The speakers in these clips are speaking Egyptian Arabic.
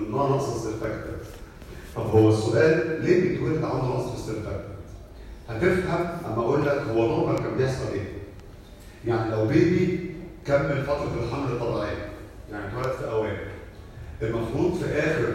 ضمنها نقص السيرفاكتنت طب هو السؤال ليه بيتولد عنده نقص في السيرفاكتنت؟ هتفهم اما اقول لك هو نورمال كان بيحصل ايه؟ يعني لو بيبي كمل فتره الحمل الطبيعيه يعني اتولد في اوان المفروض في اخر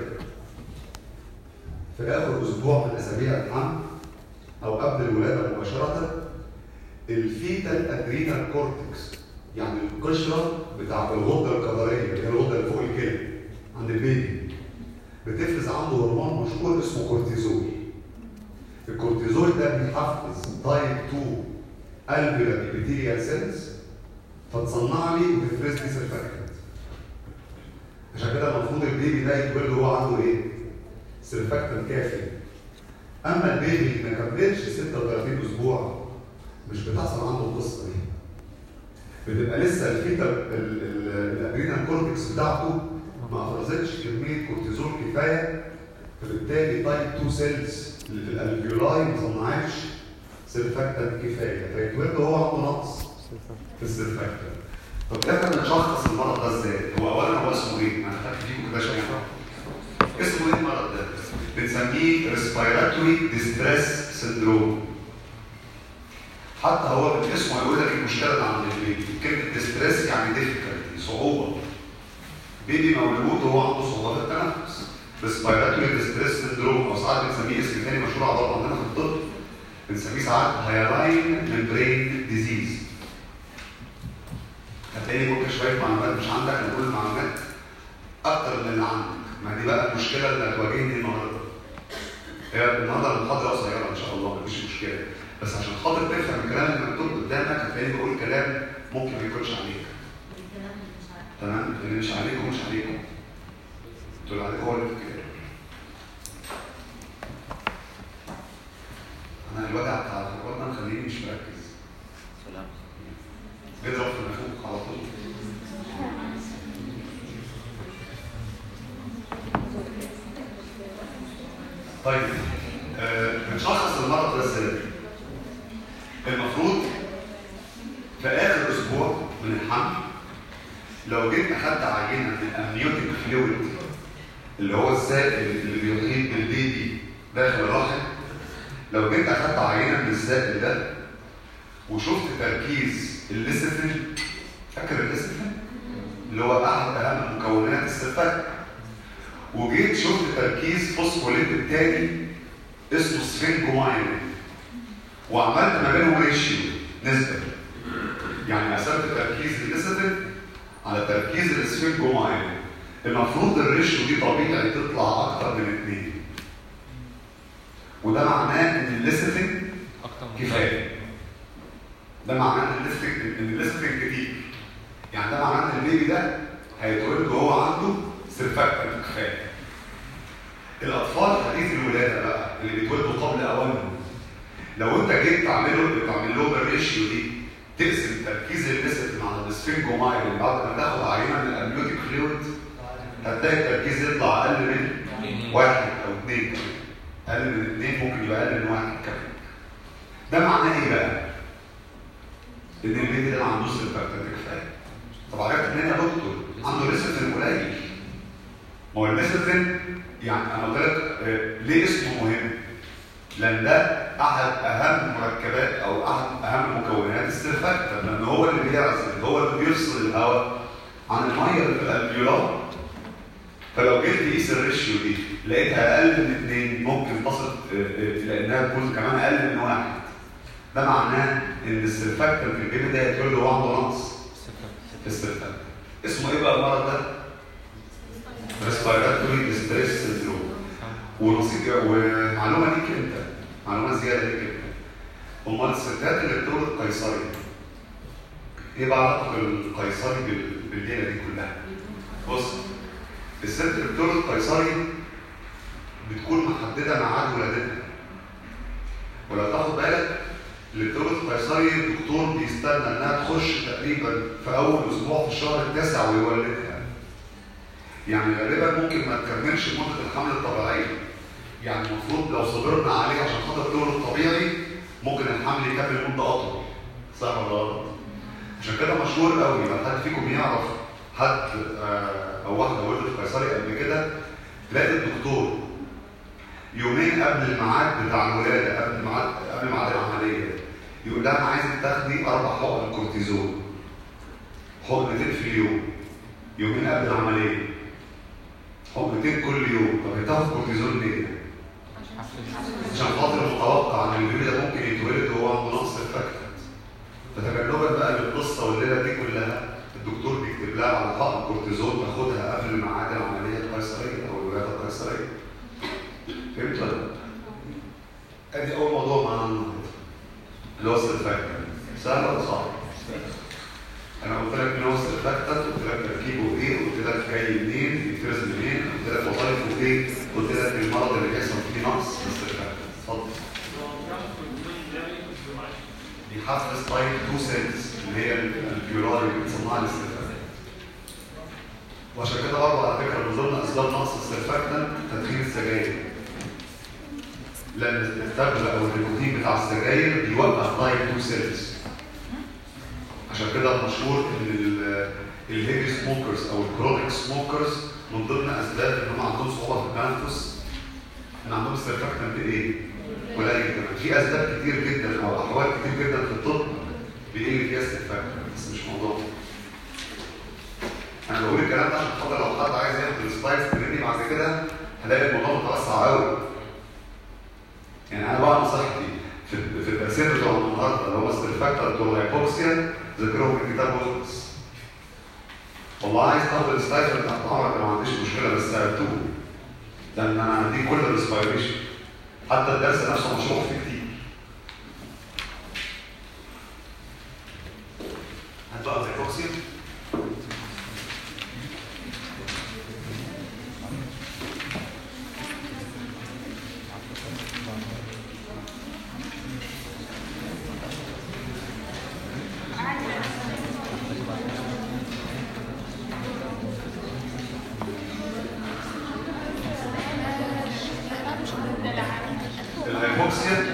في اخر اسبوع من اسابيع الحمل او قبل الولاده مباشره الفيتال ادرينال كورتكس يعني القشره بتاعت الغده الكظريه اللي هي الغده اللي فوق الكلى عند البيبي بتفرز عنده هرمون مشهور اسمه كورتيزول الكورتيزول ده بيحفز تايب 2 الفيولار ابيثيليال سيلز فتصنع لي وتفرز لي سيرفاكتنت عشان كده المفروض البيبي ده يتولد وهو عنده ايه؟ سيرفاكتنت كافي اما البيبي اللي ما كملش 36 اسبوع مش بتحصل عنده القصه دي بتبقى لسه الفيتا الادرينال كورتكس بتاعته ما افرزتش كميه كورتيزول كفايه فبالتالي تايب 2 سيلز اللي في الالفيولاي ما صنعتش سيرفاكتنت كفايه فيتولد هو عنده نقص في السيرفاكتنت طب احنا بنشخص المرض ده ازاي؟ هو اولا هو اسمه ايه؟ انا خدت فيكم كده شويه اسمه ايه المرض ده؟ بنسميه ريسبيراتوري ديستريس سندروم حتى هو من اسمه يقول لك المشكله اللي عند البيبي كلمه ديستريس يعني ديفيكالتي صعوبه بيبي مولود وهو عنده صعوبه في التنفس ريسبيراتوري ديستريس سندروم او ساعات بنسميه اسم ثاني مشهور عضلات عندنا في الطب بنسميه ساعات هايلاين ممبرين ديزيز هتلاقي ممكن شويه معلومات مش عندك انا بقول المعلومات اكتر من اللي عندك ما دي بقى المشكله اللي هتواجهني النهارده هي النهارده المحاضره قصيره ان شاء الله مفيش مشكله بس عشان خاطر تفهم الكلام اللي مكتوب قدامك هتلاقيني بقول كلام ممكن ما يكونش عليك تمام اللي مش عليكم مش عليكم دول عليك هو اللي في الكتاب انا الوجع بتاع الحوار ده مخليني مش مركز سلام بيضرب في النافوخ على طول طيب آه، بنشخص المرض ده ازاي؟ المفروض في اخر اسبوع من الحمل لو جيت اخدت عينه من الامنيوتيك فلويد اللي هو السائل اللي بيحيط بالبيبي داخل الرحم لو جيت اخدت عينه من السائل ده وشفت تركيز الليسيتين فاكر الليسيتين اللي هو احد اهم مكونات السلفات وجيت شفت تركيز فوسفوليبيد تاني اسمه سفنجوماين وعملت ما بينهم ريشيو نسبه يعني قسمت تركيز الليسيتين على تركيز السفنجوماين المفروض الريشيو دي طبيعي تطلع اكتر من اثنين وده معناه ان الليسيتين اكتر كفايه ده معناه ان الليستنج ان الليستنج كتير يعني ده معناه ان البيبي ده هيتولد وهو عنده سيرفاكتنت كفايه الاطفال حديث الولاده بقى اللي بيتولدوا قبل اوانهم لو انت جيت تعمله تعمل لهم الريشيو دي تقسم تركيز الليستين على السفنجومايلين بعد ما تاخد عينه من الامنيوتيك فلويد هتلاقي التركيز يطلع اقل من واحد او اثنين كمان اقل من اثنين ممكن يبقى اقل من واحد كمان ده معناه ايه بقى؟ ان البيبي ده ما عندوش سيرفاكتنت كفايه طب عرفت منين يا دكتور؟ عنده ليستين قليل ما هو الليستين يعني انا قلت لك آه، ليه اسمه مهم؟ لان ده احد اهم مركبات او احد اهم مكونات السيرفاكتنت لان هو اللي بيعزل هو اللي بيفصل الهواء عن الميه اللي في الالفيولار فلو جيت تقيس الريشيو دي لقيتها اقل من اثنين ممكن تصل آه، آه، الى انها تكون كمان اقل من واحد ده معناه ان السيرفاكتنت في البيبي ده يتولد وهو عنده نقص في السيرفاكتنت اسمه ايه بقى المرض ده؟ ريسبيراتوري ستريس سندروم ونصيب ومعلومه ليك انت معلومه زياده ليك انت امال الستات اللي بتولد قيصري ايه بقى علاقه القيصري بال- بالليله دي كلها؟ بص الست اللي بتولد قيصري بتكون محدده ميعاد ولادتها ولو تاخد بالك اللي بتولد قيصري الدكتور بيستنى انها تخش تقريبا في اول اسبوع في الشهر التاسع ويولدها يعني غالبا ممكن ما تكملش مده الحمل الطبيعيه يعني المفروض لو صبرنا عليه عشان خاطر تولد طبيعي ممكن الحمل يكمل مده اطول صح ولا غلط؟ عشان كده مشهور قوي لو حد فيكم يعرف حد آه، او واحده ولدت قيصري قبل كده تلاقي الدكتور يومين قبل الميعاد بتاع الولاده قبل الميعاد قبل ميعاد العمليه يقول لها انا عايزك تاخدي اربع حقن كورتيزون حقنتين في اليوم يومين قبل العمليه حقنتين كل يوم طب هتاخد كورتيزون ليه؟ عشان خاطر متوقع ان البيبي ده ممكن يتولد وهو عنده نقص الفاكتورز فتجنبا بقى للقصه والليله دي كلها الدكتور بيكتب لها على حقن كورتيزون تاخدها قبل ميعاد العمليه القيصريه او الولاده القيصريه فهمت ولا لا؟ ادي اول موضوع معانا النهارده اللي هو السلفاكتور سهل ولا صعب؟ انا قلت لك ان هو السلفاكتور قلت لك تركيبه ايه قلت لك جاي منين بيتفرز منين قلت لك وظائفه ايه قلت لك المرض اللي بيحصل فيه نقص في السلفاكتور اتفضل بيحفز تايب 2 سيلز اللي هي البيولاري اللي بتصنع السلفاكتور وعشان كده برضه على فكره من ضمن اسباب نقص السلفاكتور تدخين السجاير لان التبغ او النيكوتين بتاع السجاير بيوقف تايب 2 سيلز عشان كده مشهور ان الهيفي سموكرز او الكرونيك سموكرز من ضمن اسباب ان هم عندهم صعوبه في التنفس ان عندهم سيرفاكتنت ايه؟ قليل كمان في اسباب كتير جدا او احوال كتير جدا في الطب بيقل فيها السيرفاكتنت بس مش موضوع انا بقول الكلام ده عشان خاطر لو حد عايز ياخد السلايدز مني بعد كده هلاقي الموضوع متوسع قوي يعني انا بقى نصيحتي في في التاثير بتوع النهارده اللي هو السيرفاكتنت بتوع الهايبوكسيا ذاكرهم في الكتاب وخلص والله عايز تاخد السلايد بتاع عمرك انا ما عنديش مشكله بس سالتوه لان انا هديك كل الانسبيريشن حتى الدرس نفسه مشروح فيه كتير هات بقى الهايبوكسيا الهايبوكسيا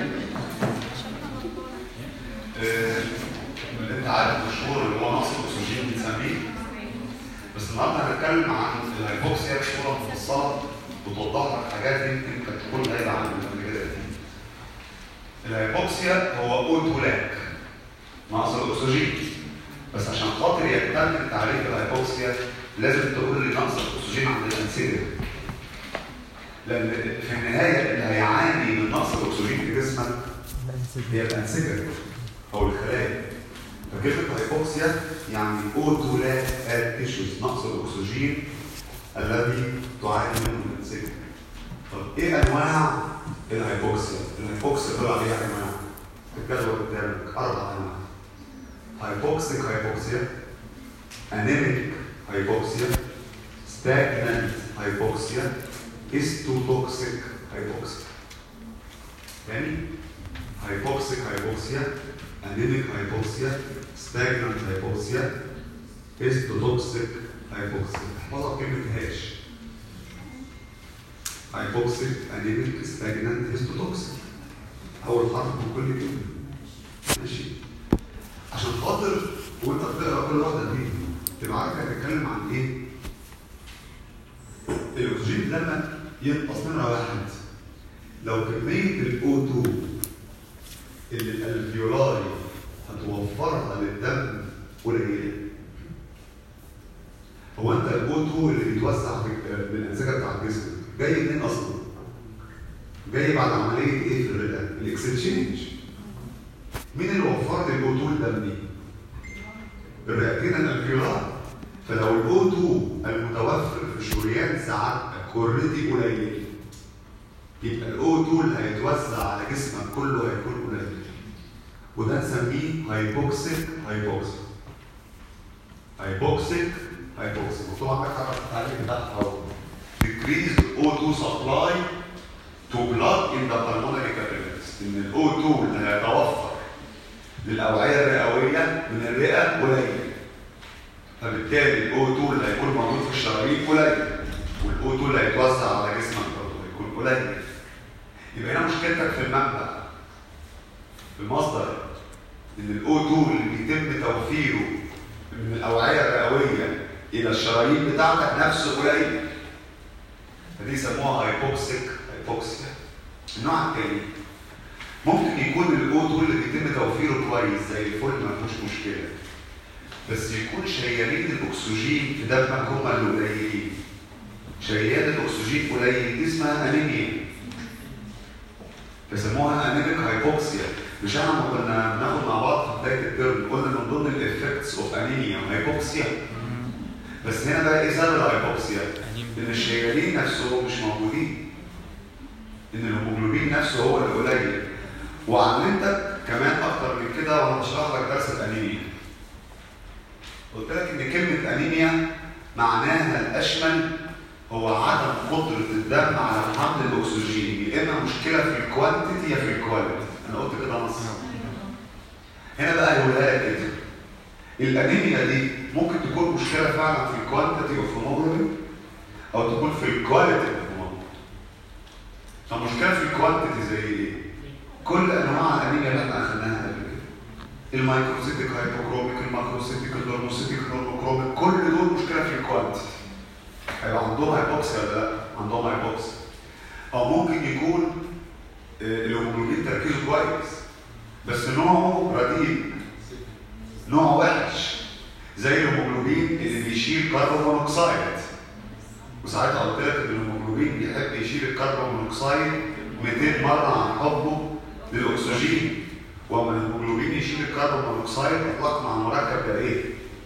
آه، اللي انت عارف مشهور اللي هو نقص الاكسجين بنسميه بس النهارده هنتكلم عن الهايبوكسيا بصوره مفصله وتوضح لك حاجات يمكن كانت تكون غايبه عنك قبل كده كتير. الهايبوكسيا هو اوتولاك نقص الاكسجين بس عشان خاطر يكتمل تعريف الهايبوكسيا لازم تقول لي نقص الاكسجين عند الانسجه لان في النهايه اللي هيعاني من نقص الاكسجين في جسمك هي الانسجه او الخلايا فكلمه هايبوكسيا يعني اوتولاك تيشوز نقص الاكسجين الذي تعاني منه الانسجه طب ايه انواع الهايبوكسيا؟ الهايبوكسيا دول عليها انواع الجدول قدامك اربع انواع هايبوكسيك هايبوكسيا انيميك هايبوكسيا ستاجنانت هايبوكسيا هيستوتوكسيك هايبوكسيا تاني هايبوكسيك هايبوكسيا انيميك هايبوكسيا ستاجنانت هايبوكسيا هيستوتوكسيك هايبوكسيا احفظها كلمة هاش هايبوكسيك انيميك ستاجنانت هيستوتوكسيك اول حرف من كل كلمة ماشي عشان خاطر وانت بتقرا كل واحدة دي تبقى عارف هتتكلم عن ايه الاكسجين لما ينقص نمره واحد لو كميه الاو 2 اللي الالفيولاري هتوفرها للدم قليله هو انت الاو 2 اللي بيتوزع في الانسجه بتاع الجسم جاي منين اصلا؟ جاي بعد عمليه ايه في الرئه؟ الاكسشينج مين اللي وفر لي الاو 2 لدمي؟ الرئتين الالفيولار فلو الاو 2 المتوفر في شريان سعادتك اوريدي قليل يبقى الاو 2 اللي هيتوزع على جسمك كله هيكون قليل وده نسميه هايبوكسيك هايبوكسيك هايبوكسيك هايبوكسيك مكتوب عندك على التعريف بتاعها اهو decreased O2 supply to blood in the pulmonary capillaries ان الاو 2 اللي هيتوفر للاوعيه الرئويه من الرئه قليل فبالتالي الاو 2 اللي هيكون موجود في الشرايين قليل والاو 2 اللي هيتوزع على جسمك برضه هيكون قليل يبقى هنا مشكلتك في المنبع في المصدر ان الاو 2 اللي بيتم توفيره من الاوعيه الرئويه الى الشرايين بتاعتك نفسه قليل فدي يسموها هايبوكسيك هايبوكسيا النوع الثاني ممكن يكون الاو 2 اللي بيتم توفيره كويس زي الفل ما فيهوش مشكله بس يكون شيالين الاكسجين في دمك هم اللي قليلين شيال الاكسجين قليل دي اسمها انيميا بيسموها انيميك هايبوكسيا مش احنا لما كنا بناخد مع بعض في بدايه الترم قلنا من ضمن الافكتس اوف انيميا هايبوكسيا بس هنا بقى ايه سبب الهايبوكسيا؟ ان الشيالين نفسهم مش موجودين ان الهيموجلوبين نفسه هو اللي قليل وعلمتك كمان اكتر من كده وانا بشرح لك درس الانيميا قلت لك ان كلمه انيميا معناها الاشمل هو عدم قدره الدم على حمل الاكسجين يا اما مشكله في الكوانتيتي يا في الكواليتي انا قلت كده نص هنا بقى هيقولها لك كده الانيميا دي ممكن تكون مشكله فعلا في الكوانتيتي اوف هيموجلوبين او تكون في الكواليتي اوف هيموجلوبين فمشكله في الكوانتيتي زي ايه؟ كل انواع الانيميا اللي احنا اخذناها قبل كده المايكروسيتيك هايبوكروميك الماكروسيتيك الدورموسيتيك النورموكروميك كل دول مشكله في الكوانتيتي هيبقى عندهم هايبوكسيا ولا لا؟ عندهم هايبوكسيا او ممكن يكون الهيموجلوبين تركيزه كويس بس نوعه رديء نوع وحش زي الهيموجلوبين اللي بيشيل كربون مونوكسيد وساعتها قلت لك ان الهيموجلوبين بيحب يشيل الكربون مونوكسيد 200 مره عن حبه للاكسجين وما الهيموجلوبين يشيل الكربون مونوكسيد يطلق مع المركب ده ايه؟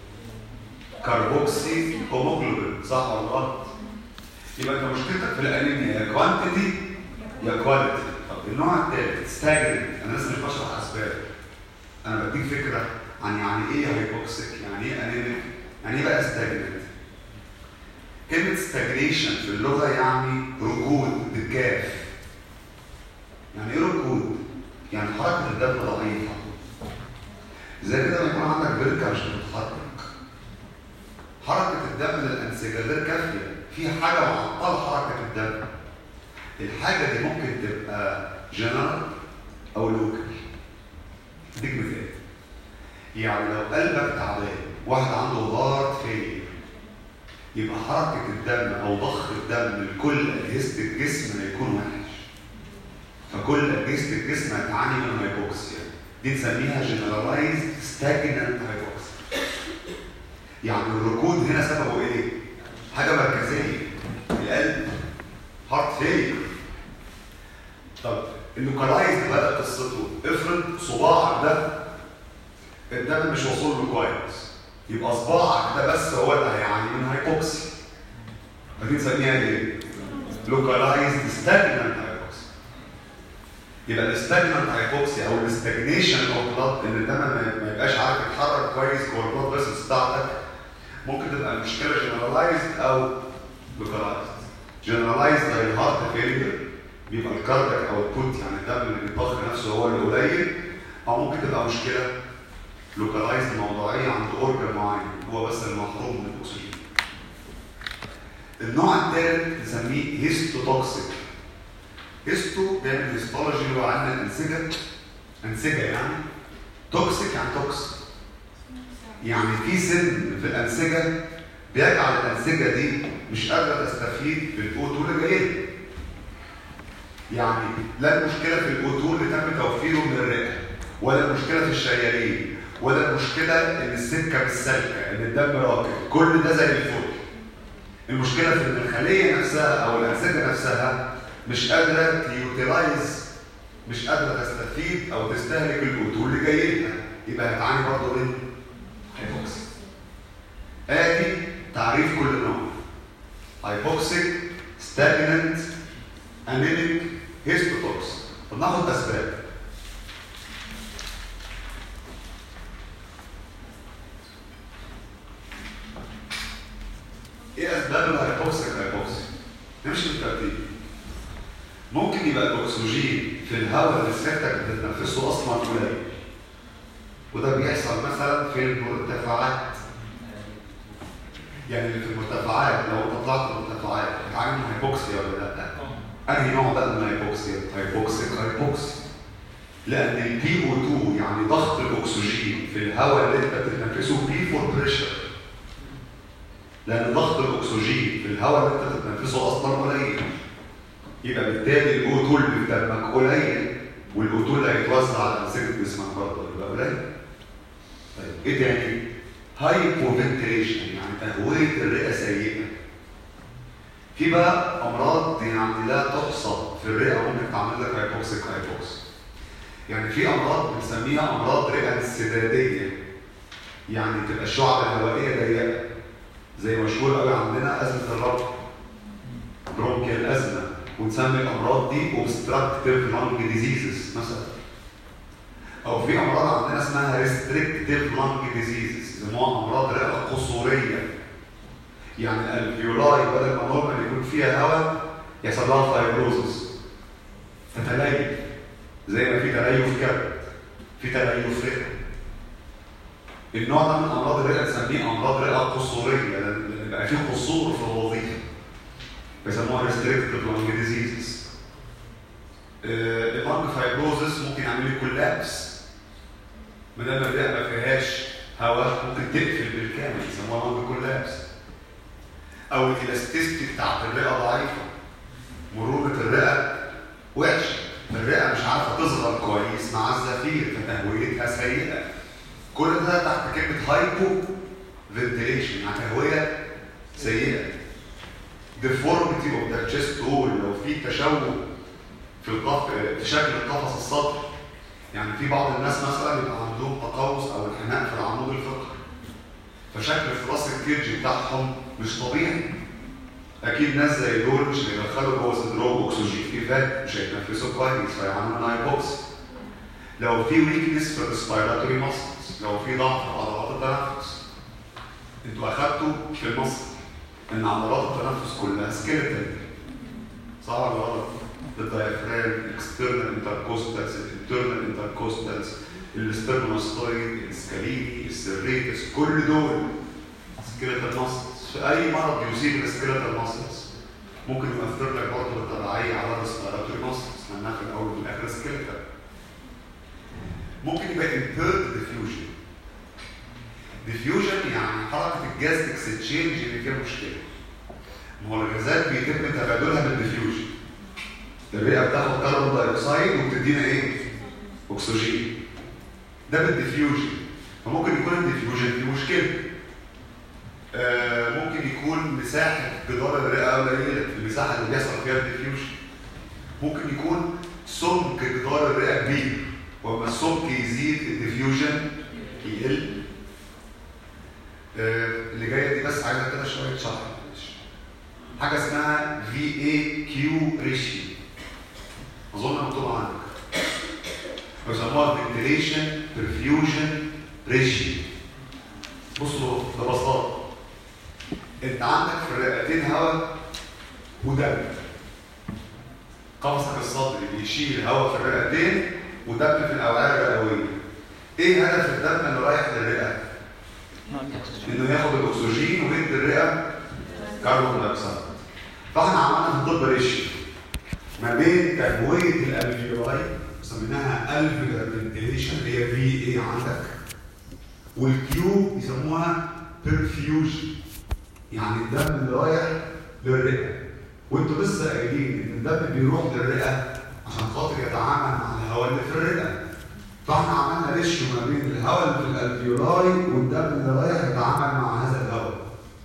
كربوكسي هيموجلوبين صح ولا غلط؟ يبقى انت مشكلتك في الانيميا يا كوانتيتي يا كواليتي طب النوع الثالث ستاجرنت انا لسه مش بشرح اسباب انا بديك فكره عن يعني ايه هايبوكسيك يعني ايه انيميك يعني ايه بقى ستاجننت كلمه ستاجنيشن في اللغه يعني ركود بالكاف يعني ايه ركود يعني حركه الدم ضعيفه زي كده لما يكون عندك بركه مش بتتحرك حركه الدم للانسجه غير كافيه في حاجه معطله حركه الدم الحاجه دي ممكن تبقى جنرال او لوكال اديك مثال يعني لو قلبك تعبان واحد عنده هارت فيلير يبقى حركة الدم أو ضخ الدم لكل أجهزة الجسم هيكون وحش. فكل أجهزة الجسم هتعاني من هايبوكسيا. دي نسميها جنرالايزد ستاجنانت هايبوكسيا. يعني الركود هنا سببه إيه؟ حاجة مركزية. القلب هارت فيلير. طب اللوكالايزد بدأ قصته افرض صباعك ده الدم مش واصل له كويس يبقى صباعك ده بس هو اللي هيعاني من هايبوكسي فدي نسميها ايه؟ لوكالايزد ستاجنانت هايبوكسي يبقى الستاجنانت هايبوكسي او الاستجنيشن اوف بلاد ان الدم ما يبقاش عارف يتحرك كويس جوه البلاد فيسلز بتاعتك ممكن تبقى المشكله جنرالايزد او لوكالايزد جنرالايزد زي الهارت فيلير بيبقى الكاردياك او البوت يعني الدم اللي بيتضخ نفسه هو اللي قليل او ممكن تبقى مشكله لوكالايزد موضوعيه عند اورجن معين هو بس المحروم من الاكسجين. النوع الثالث نسميه هيستوتوكسيك. هيستو بيعمل هيستولوجي اللي هو عندنا الانسجه انسجه يعني توكسيك يعني توكس يعني في سن في الانسجه بيجعل الانسجه دي مش قادره تستفيد بالاوتو اللي جاي يعني لا المشكله في الاوتو اللي تم توفيره من الرئه ولا المشكله في الشيالين ولا المشكله ان السكه مش سالكه ان الدم راكد كل ده زي الفل المشكله في ان الخليه نفسها او الانسجه نفسها مش قادره تيوتيلايز مش قادره تستفيد او تستهلك الاوتو اللي جاي لها يبقى هتعاني برضه من هايبوكسي ادي تعريف كل نوع هايبوكسيك ستاجننت انيميك هيستوتوكس طب ناخد اسباب ايه اسباب الهايبوكسيك هايبوكسي؟ نمشي بالترتيب. ممكن يبقى الاكسجين في الهواء اللي سيادتك بتتنفسه اصلا قليل. وده بيحصل مثلا في المرتفعات. يعني في المرتفعات لو انت طلعت المرتفعات بتعاني من هايبوكسيا ولا لا؟ انهي نوع بقى من الهايبوكسيا؟ هايبوكسيك هايبوكسي. لان البي او 2 يعني ضغط الاكسجين في الهواء اللي انت بتتنفسه بي فور بريشر لان ضغط الاكسجين في الهواء اللي انت بتتنفسه اصلا قليل يبقى بالتالي الاوتول اللي في دمك قليل والاوتول اللي هيتوزع على انسجه جسمك برضه يبقى قليل طيب ايه تاني؟ هايبوفنتريشن يعني تهويه الرئه سيئه في بقى امراض يعني لا تحصى في الرئه ممكن تعمل لك هايبوكسيك هايبوكس يعني في امراض بنسميها امراض رئه انسداديه يعني تبقى الشعب الهوائيه ضيقه زي مشهور قوي عندنا ازمه الربط برونكيال ازمه ونسمي الامراض دي obstructive lung diseases مثلا او في امراض عندنا اسمها restrictive lung diseases يسموها امراض رئه قصوريه يعني الفيولاي بدل ما نورمال يكون فيها هواء يحصل لها فايبروزس تتليف زي ما في تليف كبد في تليف رئه النوع ده من امراض الرئه نسميه امراض رئه قصوريه لان بقى فيه قصور في الوظيفه بيسموها restrictive lung diseases اللنج فايبروزس ممكن يعمل لي كولابس ما دام الرئه ما فيهاش هواء ممكن تقفل بالكامل يسموها لنج كولابس او الالاستيستي بتاعت الرئه ضعيفه مرونه الرئه وحشه الرئه مش عارفه تصغر كويس مع الزفير فتهويتها سيئه كل ده تحت كلمه هايبو فنتيليشن يعني تهويه سيئه deformity of the chest wall لو في تشوه في القف في شكل القفص الصدري يعني في بعض الناس مثلا يبقى عندهم تقوس او انحناء في العمود الفقري فشكل فراس الكيرج بتاعهم مش طبيعي اكيد ناس زي دول مش هيدخلوا جوه صدرهم اكسجين في فات مش هيتنفسوا كويس فيعملوا من هايبوكس لو في ويكنس في الريسبيراتوري ماسلز لو في ضعف في عضلات التنفس انتوا اخدتوا في المصل ان عضلات التنفس كلها سكيلتال صح ولا غلط؟ الدايفرام الاكسترنال انتركوستالز الانترنال انتركوستالز الاسترنوستويد السكاليني السيريتس كل دول سكيلتال ماسلز في اي مرض يصيب السكيلتال ماسلز ممكن يؤثر لك برضه بالتبعيه على الريسبيراتوري ماسلز لانها في الاول وفي الاخر سكيلتال ممكن يبقى impaired diffusion diffusion يعني حركه الجاز اكستشينج اللي فيها مشكله ما هو الغازات بيتم تبادلها بالديفيوجن الرئه بتاخد كربون دايوكسيد وبتدينا ايه؟ اكسجين ده بالديفيوجن فممكن يكون الديفيوجن فيه مشكله آه ممكن يكون مساحه جدار الرئه قليله المساحه اللي بيحصل فيها الديفيوجن ممكن يكون سمك جدار الرئه كبير ولما السمك يزيد الديفيوجن يقل آه اللي جايه دي بس عايزه كده شويه شرح حاجه اسمها في اي كيو ريشيو اظن مكتوب عندك بيسموها فنتيليشن برفيوجن ريشيو بصوا ببساطه انت عندك في الرئتين هواء ودم قفصك الصدري بيشيل هواء في الرئتين ودم في الاوعيه الرئويه ايه هدف الدم اللي رايح للرئه؟ انه ياخد الاكسجين ويدي الرئه كربون دايوكسيد فاحنا عملنا في الطب ريشيو ما بين تهويه الالفيولاي سميناها الفيولار فنتيليشن اللي هي في اي عندك والكيو يسموها برفيوجن يعني الدم اللي رايح للرئه وانتوا لسه قايلين ان الدم بيروح للرئه عشان خاطر يتعامل مع الهواء اللي في الرئه فاحنا عملنا ريشيو ما بين الهواء اللي في الالفيولاي والدم اللي رايح يتعامل مع هذا الهواء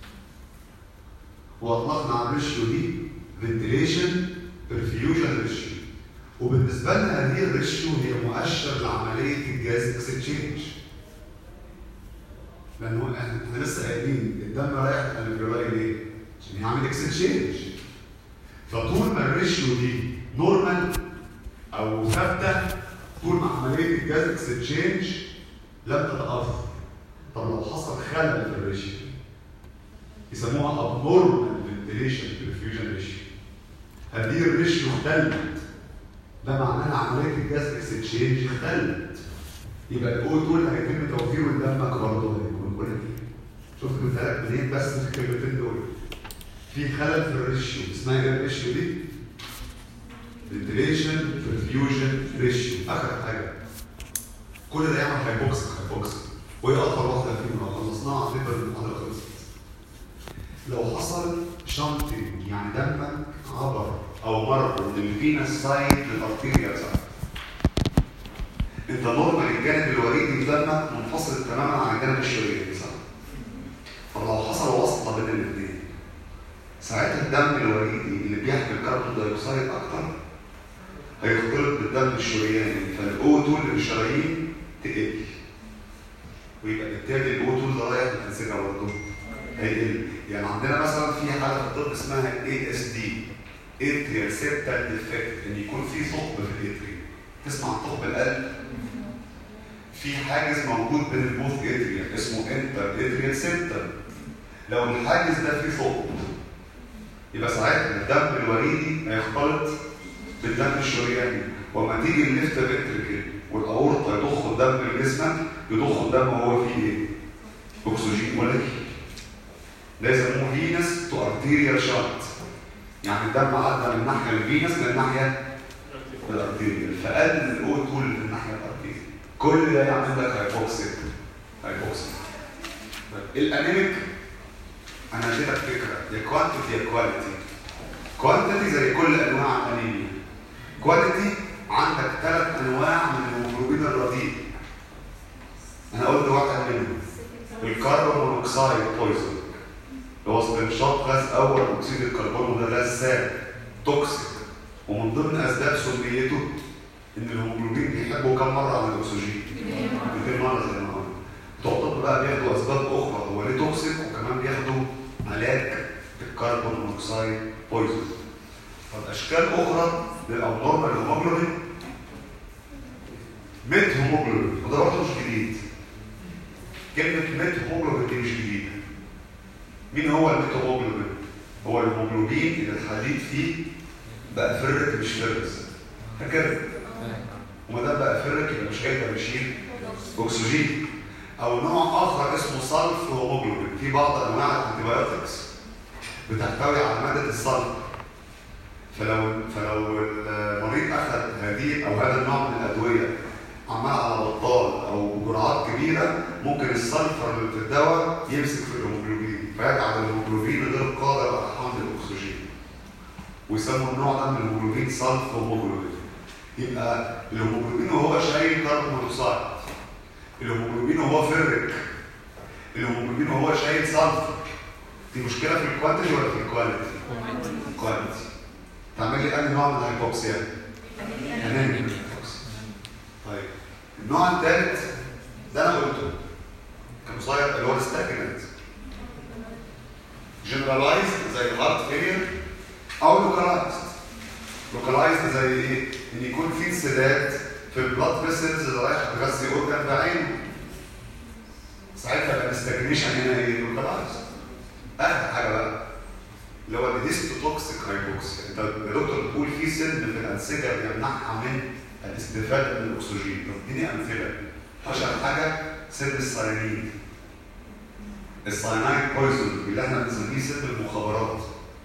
واطلقنا على الريشيو دي فنتيليشن برفيوجن ريشيو وبالنسبه لنا هذه الريشيو هي مؤشر لعمليه الجاز اكسشينج لانه احنا لسه قايلين الدم رايح الالفيولاي ليه؟ عشان يعمل اكسشينج فطول ما الريشيو دي نورمال او ثابته طول ما عمليه الجاز اكسشينج لم تتاثر طب لو حصل خلل في الريشيو يسموها abnormal ventilation perfusion ratio هذه الريشيو اختلت ده معناه ان عمليه الجاز اكسشينج اختلت يبقى الاو 2 اللي هيتم توفيره لدمك برضه هيكون كل دي شفت مثالك منين بس في الكلمتين دول في خلل في الريشيو اسمها ايه الريشيو دي؟ ventilation perfusion ratio اخر حاجه كل ده يعمل هايبوكسيك هايبوكسيك وهي اطول واحده فيهم لو خلصناها هنقدر المحاضره خلصت لو حصل شنطنج يعني دمك عبر او مر من الفينس سايد للارتيريا سايد انت نورمال الجانب الوريدي في دمك منفصل تماما عن الجانب الشريري صح؟ طب لو حصل واسطه بين الاثنين ساعتها الدم الوريدي اللي بيحمل كربون دايوكسيد اكتر هيختلط بالدم الشرياني فالاو 2 اللي في الشرايين تقل ويبقى بالتالي الاو 2 ده رايح للانسجه برضه هيقل يعني عندنا مثلا في حاله في الطب اسمها اي اس دي اتريال سيبتال ديفكت ان يكون في ثقب في الاتريال تسمع عن ثقب القلب في حاجز موجود بين البوث اتريال اسمه انتر اتريال سيبتال لو الحاجز ده فيه ثقب يبقى ساعتها الدم الوريدي هيختلط بالدم الشرياني وما تيجي الليفت فنتركل والاورطه يضخ الدم لجسمك يضخ الدم وهو فيه ايه؟ اكسجين قليل ده يسموه فينس تو ارتيريال شانت يعني الدم عدى من الناحيه الفينس للناحيه الارتيريال فقل الاو 2 للناحيه الارتيريال كل ده يعمل لك هايبوكسيك هايبوكسيك الانيميك انا اديتك فكره يا كوانتيتي يا كواليتي كوانتيتي زي كل انواع الانيميا كواليتي عندك ثلاث انواع من الهيموجلوبين الرديء انا قلت واحد منهم الكربون مونوكسيد بويزن اللي هو استنشاق غاز اول اكسيد الكربون وده غاز سام توكسيك ومن ضمن اسباب سميته ان الهيموجلوبين بيحبوا كم مره عن الاكسجين 200 مره زي ما قلنا بتوع الطب بقى بياخدوا اسباب اخرى هو ليه توكسيك وكمان بياخدوا علاج الكربون مونوكسيد بويزن طب اشكال اخرى للابنورمال هيموجلوبين ميت هيموجلوبين وده برضه مش جديد كلمه ميت هيموجلوبين دي مش جديده مين هو الميت هيموجلوبين هو الهيموجلوبين اللي الحديد فيه بقى فرك مش فرز فاكر وما دام بقى فرك يبقى مش هيقدر يشيل اكسجين او نوع اخر اسمه صلف هيموجلوبين في بعض انواع الانتيبيوتكس بتحتوي على ماده الصلف فلو فلو المريض اخذ هذه او هذا النوع من الادويه عمال على بطال او بجرعات كبيره ممكن السلفر اللي في الدواء يمسك في الهيموجلوبين فيجعل الهيموجلوبين غير قادر على حمل الاكسجين ويسموا النوع ده من الهيموجلوبين سلف هيموجلوبين يبقى الهيموجلوبين وهو شايل كربون مونوكسيد الهيموجلوبين وهو فرك الهيموجلوبين وهو شايل سلفر دي مشكله في الكوانتيتي ولا في الكواليتي؟ الكواليتي تعمل لي انهي نوع من الهايبوكسيا؟ انيميك هايبوكسيا. طيب النوع الثالث ده انا قلته كان قصير اللي هو الستاجننت جنرالايزد زي الهارت فيلير او لوكالايزد لوكالايزد زي ايه؟ ان يكون في انسداد في البلاد فيسلز اللي رايح تغذي اورجان بعينه ساعتها يبقى الاستجنيشن هنا ايه؟ لوكالايزد اخر حاجه بقى اللي هو الهيستوتوكسيك هايبوكسيا انت يا دكتور بتقول في سن في الانسجه بيمنعها من الاستفاده من الاكسجين طب اديني امثله اشهر حاجه سن الساينين الساينايد بويزون اللي احنا بنسميه سن المخابرات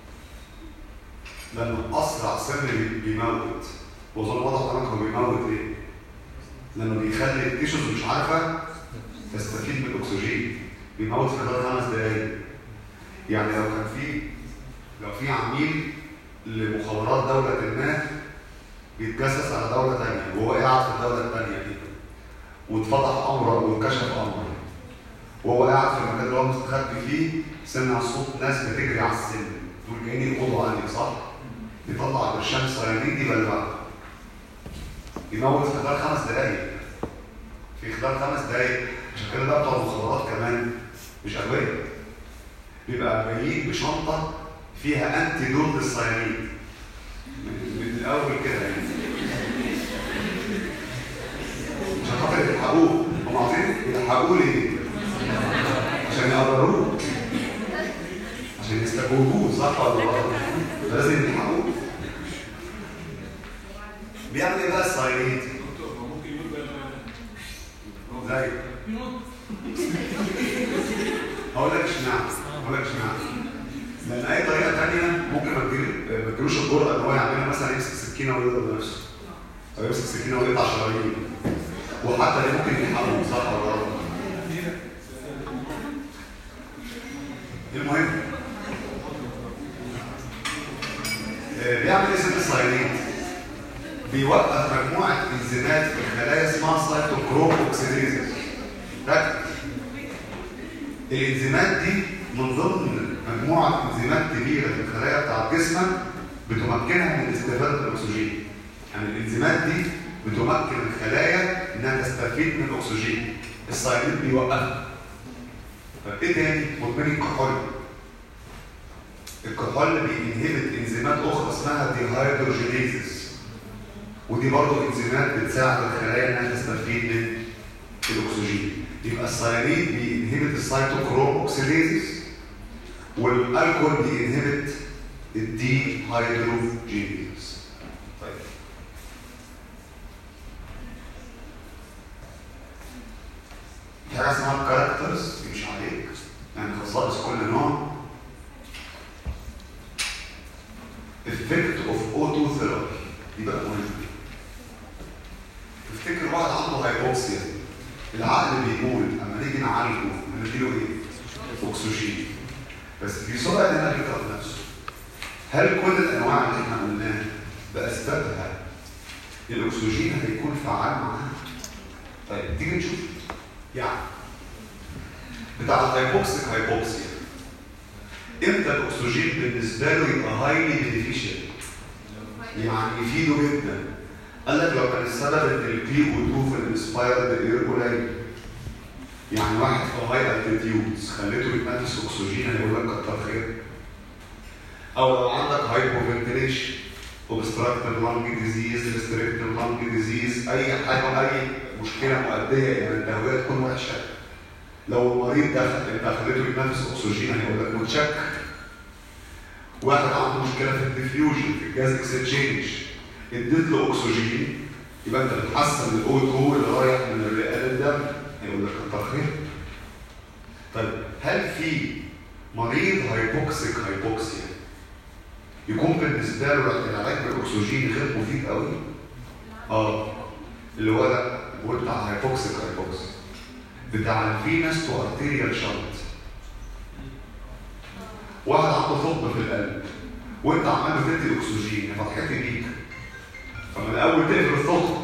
لانه اسرع سن بيموت وظن واضح قدامك هو بيموت ايه؟ لانه بيخلي التيشوز مش عارفه تستفيد من الاكسجين بيموت في خلال خمس دقائق يعني لو كان في لو في عميل لمخابرات دولة ما بيتجسس على دولة تانية وهو قاعد في الدولة التانية دي واتفضح أمره واتكشف أمره وهو قاعد في المكان اللي هو مستخبي فيه سمع صوت ناس بتجري على السلم دول جايين يقبضوا عليه صح؟ يطلع برشام سيانيد يبلعه يموت في خلال خمس دقايق في خلال خمس دقايق عشان كده بقى بتوع المخابرات كمان مش أغبياء بيبقى جايين بشنطة فيها انتي دوت للصيانيد من الاول كده يعني عشان خاطر يلحقوه هم عايزين يلحقوه ليه؟ عشان يقرروه عشان يستجوبوه صح ولا غلط؟ فلازم يلحقوه بيعمل ايه بقى الصيانيد؟ زي هقول لك اشمعنى هقول لك اشمعنى لان اي طريقه ثانيه ممكن ما تجيلوش الجرأه ان هو يعملها مثلا يمسك سكينه ويضرب نفسه او يمسك سكينه ويقطع شرايين وحتى ده ممكن يلحقوه صح ولا غلط؟ المهم آه، بيعمل ايه سيد الساينيد؟ بيوقف مجموعه انزيمات في الخلايا اسمها سايتوكروم اوكسيديزز ركز الانزيمات دي من ضمن مجموعه انزيمات كبيره في الخلايا بتاعت جسمك بتمكنها من استفاده الاكسجين يعني الانزيمات دي بتمكن الخلايا انها تستفيد من الاكسجين الساينيد بيوقفها طب ايه تاني؟ مدمن الكحول الكحول بينهبت انزيمات اخرى اسمها ديهايدروجينيزيس ودي برضه انزيمات بتساعد الخلايا انها تستفيد من الاكسجين يبقى السيانيد بينهبت السيتوكروم اوكسيديزيس والالكول بينهبت الدي هيدروجينيز طيب في حاجه اسمها كاركترز مش عليك يعني خصائص كل نوع effect of auto therapy دي بقى مهمه تفتكر واحد عنده هايبوكسيا العقل بيقول اما نيجي نعالجه نديله ايه؟ اكسجين بس في سرعه انها بيضرب نفسه هل كل الانواع اللي احنا قلناها باسبابها الاكسجين هيكون فعال معاها؟ طيب تيجي نشوف يعني بتاع الهايبوكسيك هايبوكسيا امتى الاكسجين بالنسبه له يبقى هايلي بينيفيشال يعني يفيده جدا قال لك لو كان السبب ان البي او 2 في الانسبايرد اير قليل يعني واحد في هاي التيتيودز خليته يتنفس اكسجين هيقول لك كتر خير او لو عندك هايبوفنتيليشن اوبستراكتيف لانج ديزيز ريستريكتيف لانج ديزيز اي حاجه اي مشكله مؤديه الى التهويه تكون وحشه لو المريض دخل انت خليته يتنفس اكسجين هيقول لك متشكر واحد عنده مشكله في الديفيوجن في الجاز اكسشينج اديت له اكسجين يبقى انت بتحسن الاو 2 اللي رايح من الرئه للدم هيقول لك كتر خير طيب هل في مريض هايبوكسيك هايبوكسيا يكون بالنسبه له العلاج بالاكسجين غير مفيد قوي؟ اه اللي هو ده بقول بتاع هايبوكسيك هايبوكسيا بتاع الفينس تو ارتيريال شنت واحد عنده ثقب في القلب وانت عمال بتدي اكسجين يا فرحتي بيك فمن الاول تقفل الثقب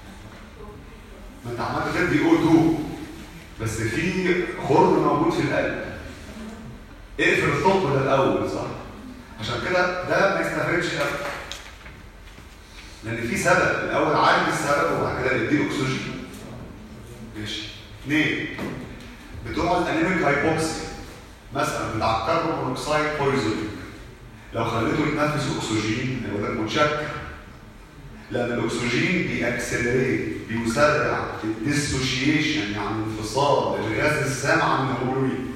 ما انت عمال بتدي او 2 بس في خرم موجود في القلب اقفل الثقب ده الاول صح عشان كده ده ما يستفادش قوي لان في سبب الاول عالج السبب وبعد كده نديله اكسجين ماشي اثنين بتوع الانيميك هايبوكسيا مثلا بتاع الكربون مونوكسيد بويزنينج لو خليته يتنفس اكسجين هيقول لك متشكر لان الاكسجين بيأكسلريت بيسرع الديسوشيشن يعني انفصال الغاز السام عن الهيموجلوبين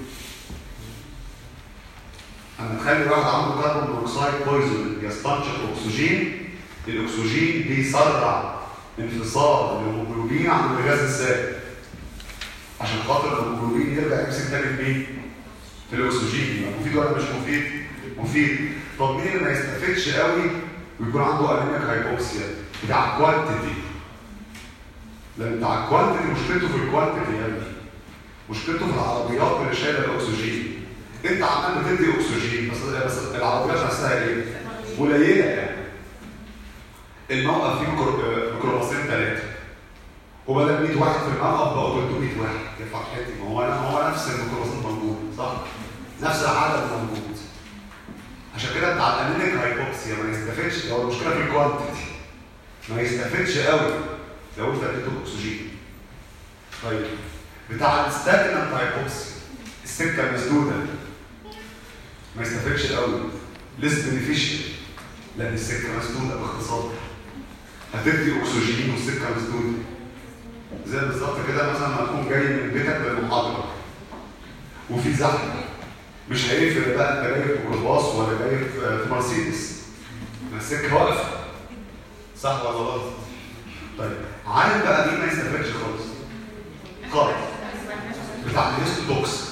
اما تخلي واحد عنده كربون مونوكسيد بويزن يستنشق اكسجين الاكسجين بيسرع انفصال الهيموجلوبين عن الغاز السام عشان خاطر الهيموجلوبين يرجع يمسك تاني في مين؟ في الاكسجين يبقى مفيد ولا مش مفيد؟ مفيد طب مين اللي ما يستفدش قوي ويكون عنده انيميك هايبوكسيا بتاع كوانتيتي لان بتاع الكوانتيتي مشكلته في الكوانتيتي يا ابني مشكلته في العربيات اللي شايله الاكسجين انت عمال بتدي اكسجين بس بس العربيات نفسها ايه؟ قليله يعني الموقف فيه ميكرو- ميكروباصين ثلاثه وبدل 100 واحد في الموقف بقوا 300 واحد يا فرحتي ما هو ما هو نفس الميكروباصين موجود صح؟ نفس العدد موجود عشان كده بتاع الانيميك هايبوكسيا ما يستفدش لو المشكله في الكوانتيتي ما يستفدش قوي لو انت اديته اكسجين طيب بتاع الستاجنانت هايبوكسيا السكه المسدوده ما يستفدش قوي ليس بنفيشال لان السكه مسدوده باختصار هتدي اكسجين والسكه مسدوده زي بالظبط كده مثلا ما تكون جاي من بيتك للمحاضره وفي زحمه مش هيفرق بقى انت جاي في ميكروباص ولا جاي في في مرسيدس ما السكه واقفه صح ولا غلط؟ طيب عارف بقى دي ما يستفادش خالص خالص بتاع الهيستوتوكس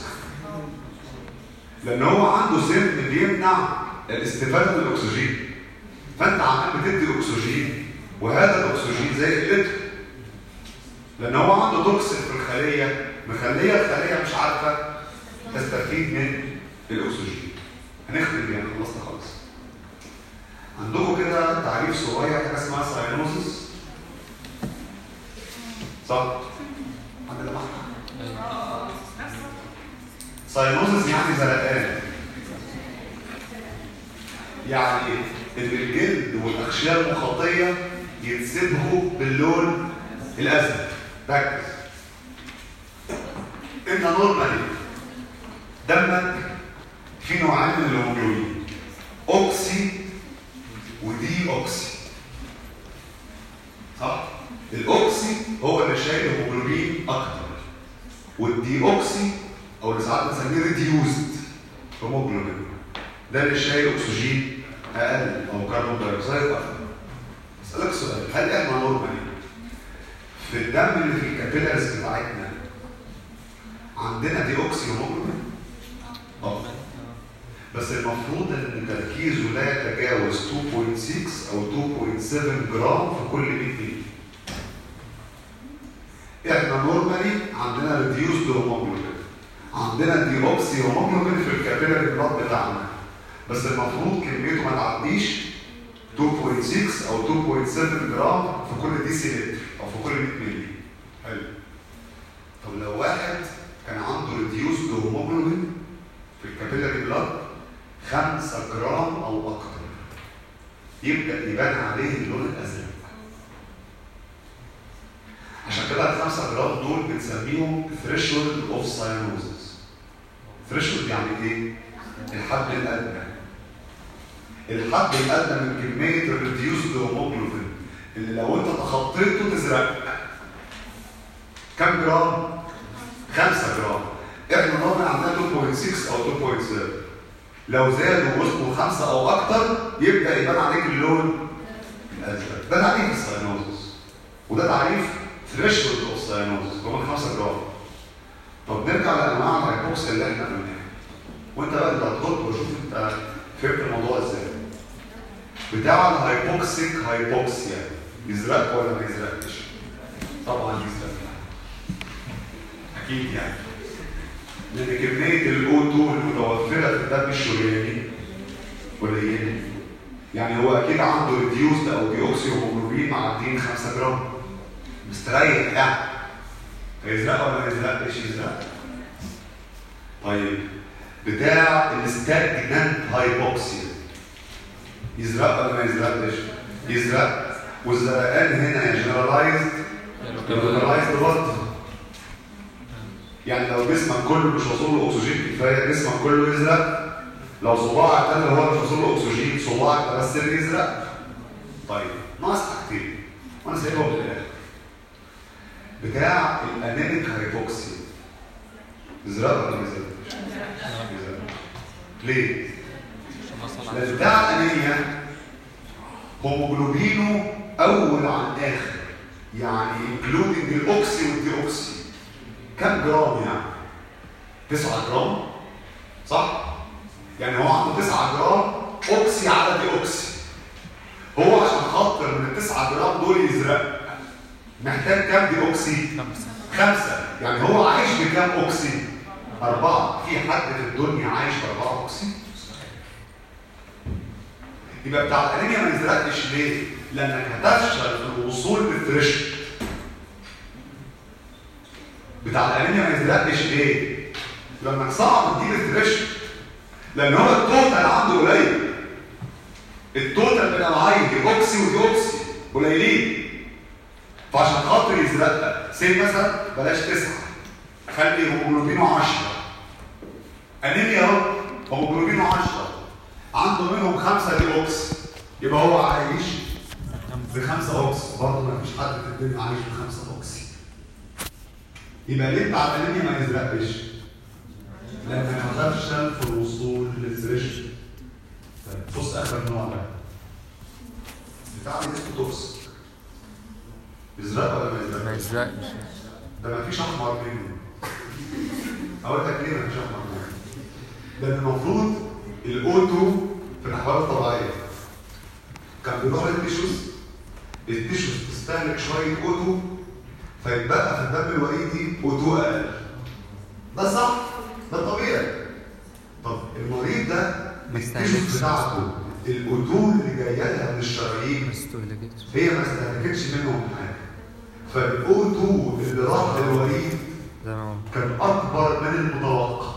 لان هو عنده سم بيمنع الاستفاده من الاكسجين فانت عمال بتدي اكسجين وهذا الاكسجين زي قلته لان هو عنده توكسين في الخليه مخليه الخليه مش عارفه تستفيد من الاكسجين هنختم بيها خلصنا خالص عندكم كده تعريف صغير حاجه اسمها ساينوزس صح؟ حد لمحها؟ ساينوزس يعني زرقان يعني ان الجلد والاغشيه المخاطيه يتسبغوا باللون الازرق ركز انت نورمالي دمك في نوعين من الهيموجلوبين اوكسي ودي اوكسي صح الاوكسي هو اللي شايل هيموجلوبين اكتر والدي اوكسي او اللي ساعات بنسميه ريديوزد هيموجلوبين ده اللي شايل اكسجين اقل او كربون دايوكسيد اكتر اسالك سؤال هل احنا نورمالي في الدم اللي في الكابيلاريز بتاعتنا عندنا دي اوكسي هيموجلوبين اه بس المفروض ان تركيزه لا يتجاوز 2.6 او 2.7 جرام في كل 100 مللي احنا نورمالي عندنا ريديوسد هيموجلوبين عندنا دي اوكسي هيموجلوبين في الكابيلاري بلاد بتاعنا بس المفروض كميته ما تعديش 2.6 او 2.7 جرام في كل دي سي لتر او في كل 100 مللي حلو طب لو واحد كان عنده ريديوسد هيموجلوبين في الكابيلاري بلاد 5 جرام او اكتر يبدا يبان عليه اللون الازرق عشان كده ال 5 جرام دول بنسميهم ثريشولد اوف ساينوزس ثريشولد يعني ايه؟ الحد الادنى الحد الادنى من كميه الريديوسد هيموجلوبين اللي لو انت تخطيته تزرق كم جرام؟ 5 جرام احنا نورمال عندنا 2.6 او 2.7 لو زادوا وصلوا 5 او اكتر يبدا يبان عليك اللون الازرق ده تعريف الساينوزس وده تعريف ثريشولد اوف ساينوزس هو 5 جرام طب نرجع لانواع الهايبوكسيا اللي احنا قلناها وانت بقى انت هترد وشوف انت فهمت الموضوع ازاي بتاع الهايبوكسيك هايبوكسيا يزرق ولا ما يزرقش؟ طبعا يزرق اكيد يعني لان كميه الاو 2 المتوفره في الدم الشرياني قليله يعني هو اكيد عنده ريديوسد او دي اوكسي هيموجلوبين معديين 5 جرام مستريح يعني هيزرق ولا ما يزرقش يزرق طيب بتاع الاستاجنانت هايبوكسيا يزرق ولا ما يزرقش يزرق والزرقان هنا جنرالايزد جنرالايزد برضه يعني لو جسمك كله مش واصل له اكسجين كفايه جسمك كله يزرق لو صباعك ده اللي هو مش واصل له اكسجين صباعك ده بس اللي يزرق طيب ناقص حاجتين وانا سايبهم للاخر بتاع الانيميك هايبوكسيا يزرق ولا ما يزرقش؟ يزرق ليه؟ لان بتاع الانيميا هيموجلوبينه اول عن اخر يعني انكلودنج الاوكسي والديوكسي كم جرام يعني 9 جرام صح يعني هو عنده 9 جرام اوكسي على دي اوكسي هو عشان خاطر من ال 9 جرام دول يزرق محتاج كام دي اوكسي خمسة يعني هو عايش بكام اوكسي أربعة في حد في الدنيا عايش بأربعة اوكسي يبقى بتاع الانيميا ما يزرقش ليه؟ لانك هتفشل في الوصول للثريشولد بتاع الانيميا ما يزرقش ليه؟ لانك صعب تجيب الثريشولد لان هو التوتال عنده قليل التوتال من العين اوكسي وديوكسي قليلين فعشان خاطر يزرق سي مثلا بلاش تسعه خلي هيموجلوبينه 10 انيميا اهو هيموجلوبينه 10 عنده منهم خمسه دي اوكس يبقى هو عايش بخمسه اوكس برضه ما فيش حد في الدنيا عايش بخمسه اوكسي يبقى ليه بتاع الانيميا ما يزرقش؟ لانك هتفشل في الوصول للثريشولد طيب بص اخر نوع بقى بتاع اسمه توكسيك يزرق ولا ما يزرقش؟ ما يزرقش ده ما فيش احمر منه اقول لك ليه ما فيش احمر منه لان المفروض الاوتو في الاحوال الطبيعيه كان بيروح للتيشوز التيشوز تستهلك شويه اوتو فيتبقى في الدم الوريدي اوتو اقل ده صح ده طبيعي طب المريض ده التيشوز بتاعته الاوتو اللي جايه الشرايين هي ما استهلكتش منهم حاجه فالاو 2 اللي راح للوريد كان اكبر من المتوقع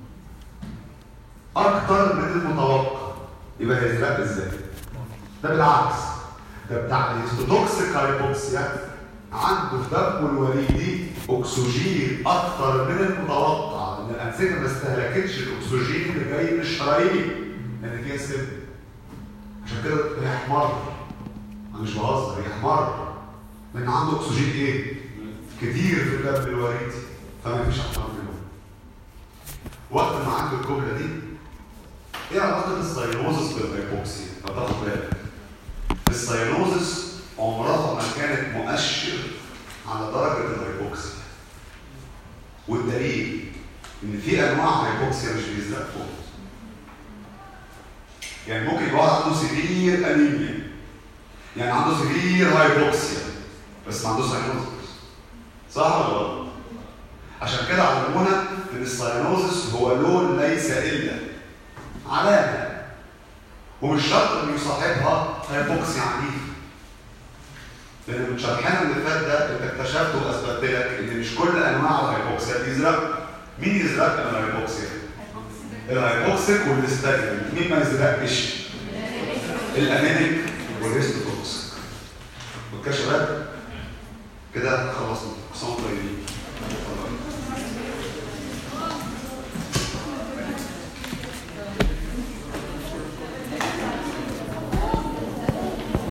اكتر من المتوقع يبقى هيزرق ازاي ده بالعكس ده بتاع الهيستوتوكسيك هايبوكسيا عنده في دمه الوريدي اكسجين اكتر من المتوقع ان الانسجه ما استهلكتش الاكسجين اللي جاي من الشرايين لان فيها سم عشان كده هي حمار انا مش بهزر هي حمار لان عنده اكسجين ايه؟ كتير في الدم الوريدي فما فيش احمر منه وقت ما عنده الجمله دي ايه علاقه السيروزس بالهيبوكسيا؟ لو تاخد بالك السيروزس عمرها ما كانت مؤشر على درجه الهيبوكسيا والدليل ان في انواع هيبوكسيا مش بيزرق خالص يعني ممكن يبقى واحد عنده سيفير انيميا يعني عنده سيفير هايبوكسيا بس ما عندوش ساينوزس صح ولا غلط؟ عشان كده علمونا ان الساينوزس هو لون ليس الا علامه ومش شرط ان يصاحبها هايبوكسيا عنيف لان من شرحنا اللي فات ده انت اكتشفت واثبت لك ان مش كل انواع الهايبوكسيا تزرق مين يزرق من الهايبوكسيا؟ الهايبوكسيك والستاجنت مين ما يزرقش؟ الانيميك والهيستوتوكسيك اوكي يا شباب؟ كده خلصنا اقسام طيبين